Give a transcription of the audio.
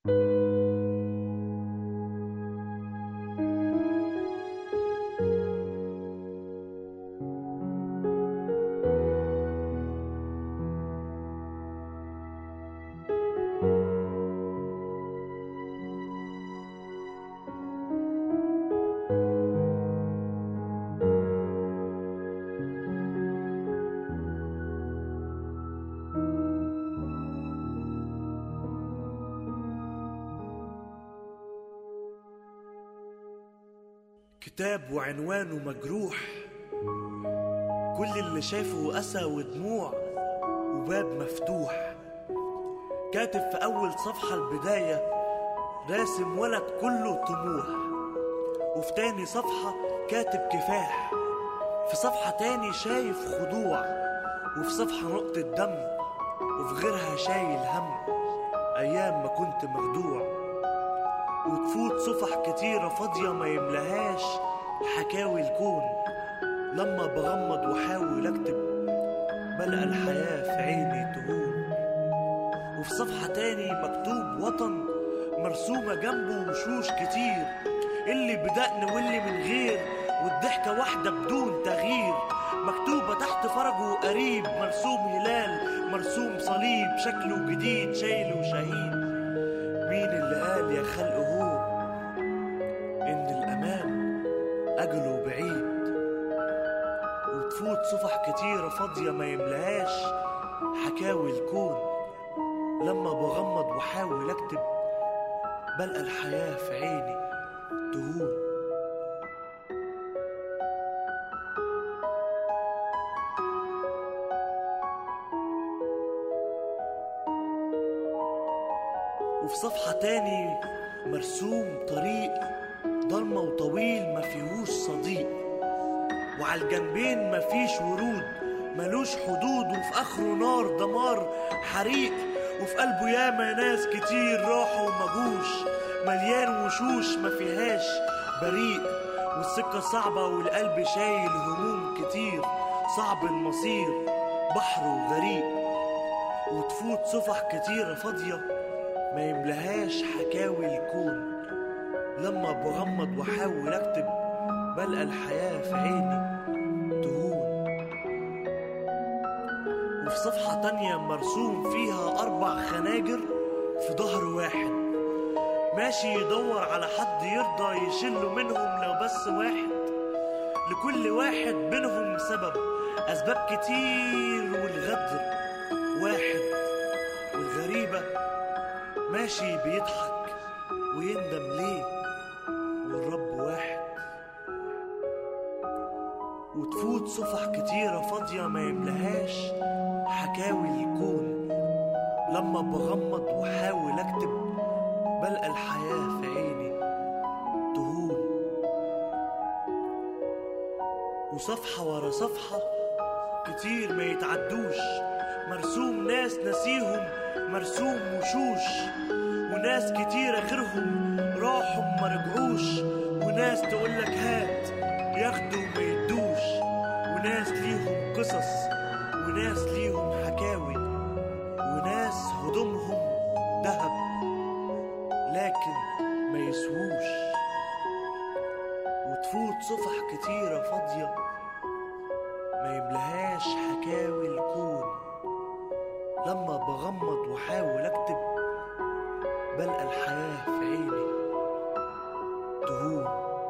كتاب وعنوانه مجروح كل اللي شافه أسى ودموع وباب مفتوح كاتب في أول صفحة البداية راسم ولد كله طموح وفي تاني صفحة كاتب كفاح في صفحة تاني شايف خضوع وفي صفحة نقطة دم وفي غيرها شايل هم أيام ما كنت مخدوع وتفوت صفح كتيرة فاضية ما يملهاش حكاوي الكون لما بغمض واحاول اكتب بلقى الحياة في عيني تهون وفي صفحة تاني مكتوب وطن مرسومة جنبه وشوش كتير اللي بدقن واللي من غير والضحكة واحدة بدون تغيير مكتوبة تحت فرجه قريب مرسوم هلال مرسوم صليب شكله جديد شايله شهيد مين اللي قال يا خلق هو إن الأمان أجله بعيد وتفوت صفح كتيرة فاضية ما يملهاش حكاوي الكون لما بغمض واحاول اكتب بلقى الحياة في عيني تهون وفي صفحة تاني مرسوم طريق ضلمة وطويل ما فيهوش صديق وعلى الجنبين مفيش ورود ملوش حدود وفي اخره نار دمار حريق وفي قلبه ياما ناس كتير راحوا ومجوش مليان وشوش ما فيهاش بريء والسكة صعبة والقلب شايل هموم كتير صعب المصير بحر وغريق وتفوت صفح كتيرة فاضية ما يملهاش حكاوي الكون لما بغمض واحاول اكتب بلقى الحياة في عيني تهون وفي صفحة تانية مرسوم فيها أربع خناجر في ظهر واحد ماشي يدور على حد يرضى يشله منهم لو بس واحد لكل واحد منهم سبب أسباب كتير والغدر واحد والغريبة ماشي بيضحك ويندم ليه والرب واحد وتفوت صفح كتيرة فاضية ما يملهاش حكاوي الكون لما بغمض واحاول اكتب بلقى الحياة في عيني تهون وصفحة ورا صفحة كتير ما يتعدوش مرسوم ناس نسيهم مرسوم وشوش وناس كتيرة غيرهم راحوا ما رجعوش وناس تقولك هات ياخدوا ما يدوش وناس ليهم قصص وناس ليهم حكاوي وناس هدومهم ذهب لكن ما يسووش وتفوت صفح كتيرة فاضية ما يملهاش حكاوي الكون لما بغمض واحاول اكتب بلقى الحياة في عيني تهون